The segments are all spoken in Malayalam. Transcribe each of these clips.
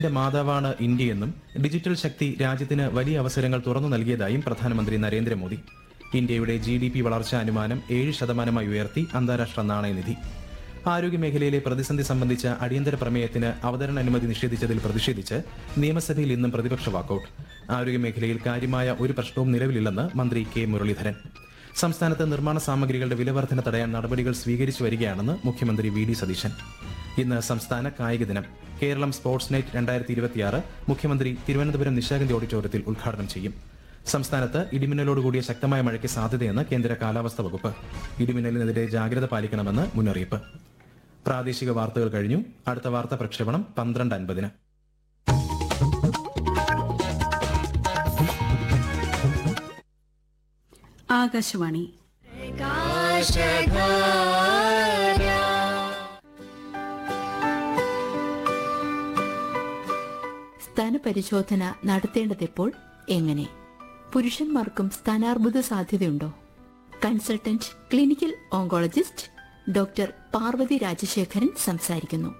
ന്റെ മാതാവാണ് ഇന്ത്യയെന്നും ഡിജിറ്റൽ ശക്തി രാജ്യത്തിന് വലിയ അവസരങ്ങൾ തുറന്നു നൽകിയതായും പ്രധാനമന്ത്രി നരേന്ദ്രമോദി ഇന്ത്യയുടെ ജി ഡി പി വളർച്ചാ അനുമാനം ഏഴ് ശതമാനമായി ഉയർത്തി അന്താരാഷ്ട്ര നാണയനിധി ആരോഗ്യമേഖലയിലെ പ്രതിസന്ധി സംബന്ധിച്ച അടിയന്തര പ്രമേയത്തിന് അവതരണ അനുമതി നിഷേധിച്ചതിൽ പ്രതിഷേധിച്ച് നിയമസഭയിൽ ഇന്നും പ്രതിപക്ഷ വാക്കൌട്ട് ആരോഗ്യമേഖലയിൽ കാര്യമായ ഒരു പ്രശ്നവും നിലവിലില്ലെന്ന് മന്ത്രി കെ മുരളീധരൻ സംസ്ഥാനത്ത് നിർമ്മാണ സാമഗ്രികളുടെ വിലവർധന തടയാൻ നടപടികൾ സ്വീകരിച്ചു വരികയാണെന്ന് മുഖ്യമന്ത്രി വി ഡി സതീശൻ ഇന്ന് സംസ്ഥാന കായിക ദിനം കേരളം സ്പോർട്സ് നൈറ്റ് രണ്ടായിരത്തി ഇരുപത്തിയാറ് മുഖ്യമന്ത്രി തിരുവനന്തപുരം നിശാഗന്ധി ഓഡിറ്റോറിയത്തിൽ ഉദ്ഘാടനം ചെയ്യും സംസ്ഥാനത്ത് ഇടിമിന്നലോടുകൂടിയ ശക്തമായ മഴയ്ക്ക് സാധ്യതയെന്ന് കേന്ദ്ര കാലാവസ്ഥാ വകുപ്പ് ഇടിമിന്നലിനെതിരെ ജാഗ്രത പാലിക്കണമെന്ന് മുന്നറിയിപ്പ് പ്രാദേശിക വാർത്തകൾ കഴിഞ്ഞു അടുത്ത വാർത്താ പ്രക്ഷേപണം പന്ത്രണ്ട് അൻപതിന് ആകാശവാണി സ്ഥാനപരിശോധന നടത്തേണ്ടതെപ്പോൾ എങ്ങനെ പുരുഷന്മാർക്കും സ്ഥാനാർബുദ സാധ്യതയുണ്ടോ consultant clinical oncologist doctor Parvathy Rajasekharan സംസാരിക്കുന്നു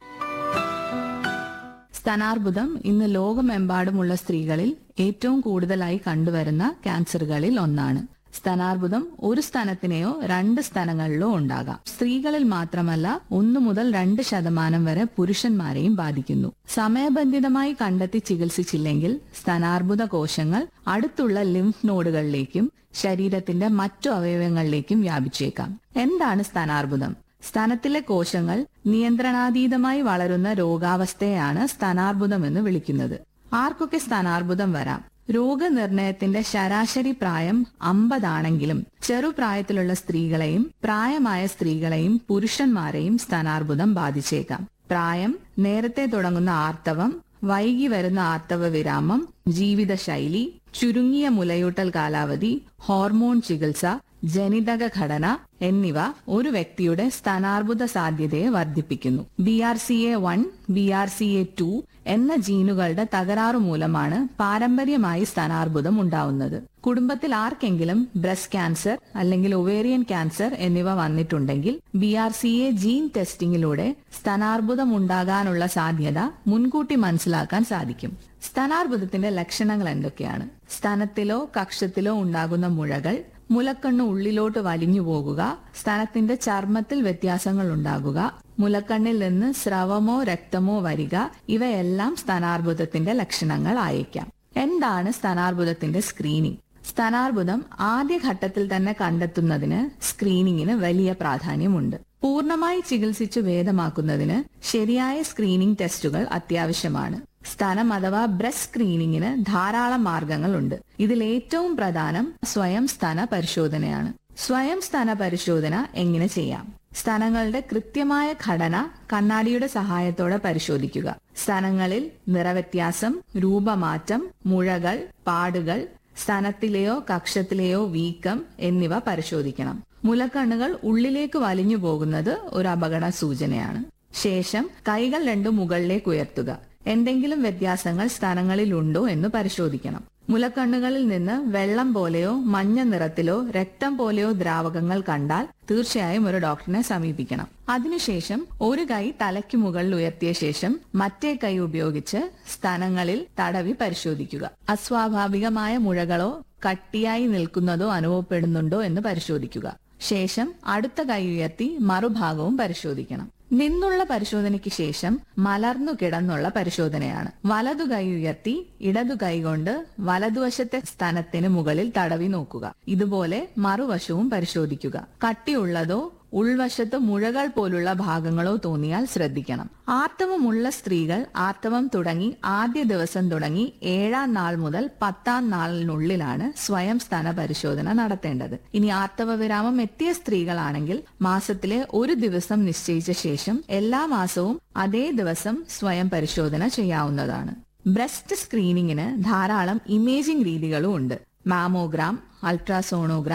സ്തനാർബുദം ഇന്ന് ലോകമെമ്പാടുമുള്ള സ്ത്രീകളിൽ ഏറ്റവും കൂടുതലായി കണ്ടുവരുന്ന ക്യാൻസറുകളിൽ ഒന്നാണ് സ്തനാർബുദം ഒരു സ്തനത്തിനെയോ രണ്ട് സ്തനങ്ങളിലോ ഉണ്ടാകാം സ്ത്രീകളിൽ മാത്രമല്ല ഒന്നു മുതൽ രണ്ട് ശതമാനം വരെ പുരുഷന്മാരെയും ബാധിക്കുന്നു സമയബന്ധിതമായി കണ്ടെത്തി ചികിത്സിച്ചില്ലെങ്കിൽ സ്തനാർബുദ കോശങ്ങൾ അടുത്തുള്ള ലിംഫ് നോഡുകളിലേക്കും ശരീരത്തിന്റെ മറ്റു അവയവങ്ങളിലേക്കും വ്യാപിച്ചേക്കാം എന്താണ് സ്തനാർബുദം സ്തനത്തിലെ കോശങ്ങൾ നിയന്ത്രണാതീതമായി വളരുന്ന രോഗാവസ്ഥയാണ് സ്തനാർബുദം എന്ന് വിളിക്കുന്നത് ആർക്കൊക്കെ സ്തനാർബുദം വരാം രോഗനിർണയത്തിന്റെ ശരാശരി പ്രായം അമ്പതാണെങ്കിലും ചെറുപ്രായത്തിലുള്ള സ്ത്രീകളെയും പ്രായമായ സ്ത്രീകളെയും പുരുഷന്മാരെയും സ്തനാർബുദം ബാധിച്ചേക്കാം പ്രായം നേരത്തെ തുടങ്ങുന്ന ആർത്തവം വൈകി വരുന്ന ആർത്തവ വിരാമം ജീവിതശൈലി ചുരുങ്ങിയ മുലയൂട്ടൽ കാലാവധി ഹോർമോൺ ചികിത്സ ജനിതക ഘടന എന്നിവ ഒരു വ്യക്തിയുടെ സ്ഥാനാർബുദ സാധ്യതയെ വർദ്ധിപ്പിക്കുന്നു B R C A one B R C A two എന്ന ജീനുകളുടെ തകരാറു മൂലമാണ് പാരമ്പര്യമായി സ്ഥാനാർബുദം ഉണ്ടാവുന്നത് കുടുംബത്തിൽ ആർക്കെങ്കിലും ബ്രസ്റ്റ് ക്യാൻസർ അല്ലെങ്കിൽ ഒവേറിയൻ ക്യാൻസർ എന്നിവ വന്നിട്ടുണ്ടെങ്കിൽ B R C A gene ടെസ്റ്റിംഗിലൂടെ സ്ഥാനാർബുദം ഉണ്ടാകാനുള്ള സാധ്യത മുൻകൂട്ടി മനസ്സിലാക്കാൻ സാധിക്കും സ്ഥാനാർബുദത്തിന്റെ ലക്ഷണങ്ങൾ എന്തൊക്കെയാണ് സ്തനത്തിലോ കക്ഷത്തിലോ ഉണ്ടാകുന്ന മുഴകൾ മുലക്കണ്ണ് ഉള്ളിലോട്ട് വലിഞ്ഞു പോകുക സ്തനത്തിന്റെ ചർമ്മത്തിൽ വ്യത്യാസങ്ങൾ ഉണ്ടാകുക മുലക്കണ്ണിൽ നിന്ന് സ്രവമോ രക്തമോ വരിക ഇവയെല്ലാം സ്ഥാനാർബുദത്തിന്റെ ലക്ഷണങ്ങൾ ആയേക്കാം എന്താണ് സ്ഥാനാർബുദത്തിന്റെ സ്ക്രീനിംഗ് സ്ഥാനാർബുദം ആദ്യഘട്ടത്തിൽ തന്നെ കണ്ടെത്തുന്നതിന് സ്ക്രീനിങ്ങിന് വലിയ പ്രാധാന്യമുണ്ട് പൂർണ്ണമായി ചികിത്സിച്ചു ഭേദമാക്കുന്നതിന് ശരിയായ സ്ക്രീനിംഗ് ടെസ്റ്റുകൾ അത്യാവശ്യമാണ് സ്തനം അഥവാ ബ്രസ്റ്റ് സ്ക്രീനിങ്ങിന് ധാരാളം മാർഗങ്ങളുണ്ട് ഇതിൽ ഏറ്റവും പ്രധാനം സ്വയം സ്തന പരിശോധനയാണ് സ്വയം സ്തന പരിശോധന എങ്ങനെ ചെയ്യാം സ്തനങ്ങളുടെ കൃത്യമായ ഘടന കണ്ണാടിയുടെ സഹായത്തോടെ പരിശോധിക്കുക സ്തനങ്ങളിൽ നിറവ്യത്യാസം രൂപമാറ്റം മുഴകൾ പാടുകൾ സ്തനത്തിലെയോ കക്ഷത്തിലെയോ വീക്കം എന്നിവ പരിശോധിക്കണം മുലക്കണ്ണുകൾ ഉള്ളിലേക്ക് വലിഞ്ഞു പോകുന്നത് ഒരു അപകട സൂചനയാണ് ശേഷം കൈകൾ രണ്ടും മുകളിലേക്ക് ഉയർത്തുക എന്തെങ്കിലും വ്യത്യാസങ്ങൾ സ്ഥാനങ്ങളിൽ ഉണ്ടോ എന്ന് പരിശോധിക്കണം മുലക്കണ്ണുകളിൽ നിന്ന് വെള്ളം പോലെയോ മഞ്ഞ നിറത്തിലോ രക്തം പോലെയോ ദ്രാവകങ്ങൾ കണ്ടാൽ തീർച്ചയായും ഒരു ഡോക്ടറിനെ സമീപിക്കണം അതിനുശേഷം ഒരു കൈ തലയ്ക്ക് മുകളിൽ ഉയർത്തിയ ശേഷം മറ്റേ കൈ ഉപയോഗിച്ച് സ്തനങ്ങളിൽ തടവി പരിശോധിക്കുക അസ്വാഭാവികമായ മുഴകളോ കട്ടിയായി നിൽക്കുന്നതോ അനുഭവപ്പെടുന്നുണ്ടോ എന്ന് പരിശോധിക്കുക ശേഷം അടുത്ത കൈ ഉയർത്തി മറുഭാഗവും പരിശോധിക്കണം നിന്നുള്ള പരിശോധനയ്ക്ക് ശേഷം മലർന്നു കിടന്നുള്ള പരിശോധനയാണ് വലതു കൈ ഉയർത്തി ഇടതു കൈ കൊണ്ട് വലതുവശത്തെ സ്ഥലത്തിന് മുകളിൽ തടവി നോക്കുക ഇതുപോലെ മറുവശവും പരിശോധിക്കുക കട്ടിയുള്ളതോ ഉൾവശത്ത് മുഴകൾ പോലുള്ള ഭാഗങ്ങളോ തോന്നിയാൽ ശ്രദ്ധിക്കണം ആർത്തവമുള്ള സ്ത്രീകൾ ആർത്തവം തുടങ്ങി ആദ്യ ദിവസം തുടങ്ങി ഏഴാം നാൾ മുതൽ പത്താം നാളിനുള്ളിലാണ് സ്വയം സ്ഥാന പരിശോധന നടത്തേണ്ടത് ഇനി ആർത്തവ വിരാമം എത്തിയ സ്ത്രീകളാണെങ്കിൽ മാസത്തിലെ ഒരു ദിവസം നിശ്ചയിച്ച ശേഷം എല്ലാ മാസവും അതേ ദിവസം സ്വയം പരിശോധന ചെയ്യാവുന്നതാണ് ബ്രസ്റ്റ് സ്ക്രീനിങ്ങിന് ധാരാളം ഇമേജിംഗ് രീതികളും ഉണ്ട് mammogram ultrasonogram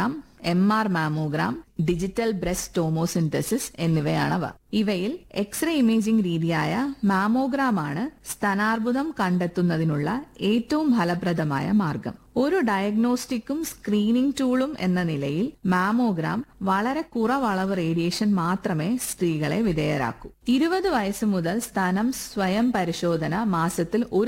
M R mammogram digital breast tomosynthesis എന്നിവയാണവ ഇവയിൽ എക്സ്റേ ഇമേജിംഗ് രീതിയായ മാമോഗ്രാം ആണ് സ്തനാർബുദം കണ്ടെത്തുന്നതിനുള്ള ഏറ്റവും ഫലപ്രദമായ മാർഗം ഒരു ഡയഗ്നോസ്റ്റിക്കും സ്ക്രീനിംഗ് ടൂളും എന്ന നിലയിൽ മാമോഗ്രാം വളരെ കുറവളവ് റേഡിയേഷൻ മാത്രമേ സ്ത്രീകളെ വിധേയരാക്കൂ ഇരുപത് വയസ്സ് മുതൽ സ്തനം സ്വയം പരിശോധന മാസത്തിൽ ഒരു